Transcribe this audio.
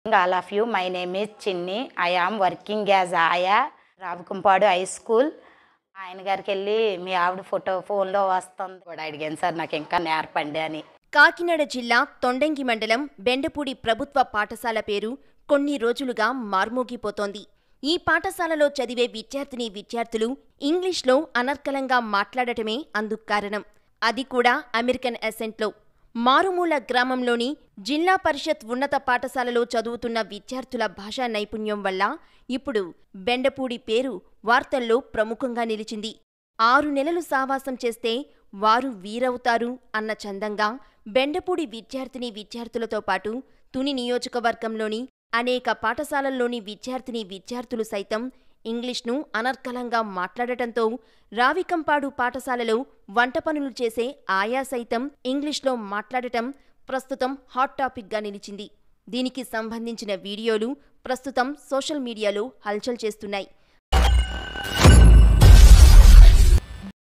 all of you my name is Chinni I am working as ayah Ravukumpadu high school ఆయన గారికి వెళ్ళి మీ ఆవిడ ఫోటో ఫోన్లో వస్తుంది కూడా అడిగాను సార్ నాకు ఇంకా నేర్పండి అని కాకినాడ జిల్లా తొండంగి మండలం బెండపూడి ప్రభుత్వ పాఠశాల పేరు కొన్ని రోజులుగా మార్మోగిపోతోంది ఈ పాఠశాలలో చదివే విద్యార్థిని విద్యార్థులు ఇంగ్లీష్లో అనర్కలంగా మాట్లాడటమే అందుకు కారణం అది కూడా అమెరికన్ అసెంట్లో మారుమూల గ్రామంలోని జిల్లా పరిషత్ ఉన్నత పాఠశాలలో చదువుతున్న విద్యార్థుల భాషా నైపుణ్యం వల్ల ఇప్పుడు బెండపూడి పేరు వార్తల్లో ప్రముఖంగా నిలిచింది ఆరు నెలలు సావాసం చేస్తే వారు వీరవుతారు అన్న చందంగా బెండపూడి విద్యార్థిని విద్యార్థులతో పాటు తుని నియోజకవర్గంలోని అనేక పాఠశాలల్లోని విద్యార్థిని విద్యార్థులు సైతం ఇంగ్లీష్ను అనర్కలంగా మాట్లాడటంతో రావికంపాడు పాఠశాలలో వంట పనులు చేసే ఆయా సైతం ఇంగ్లీష్లో మాట్లాడటం ప్రస్తుతం హాట్ టాపిక్గా నిలిచింది దీనికి సంబంధించిన వీడియోలు ప్రస్తుతం సోషల్ మీడియాలో హల్చల్ చేస్తున్నాయి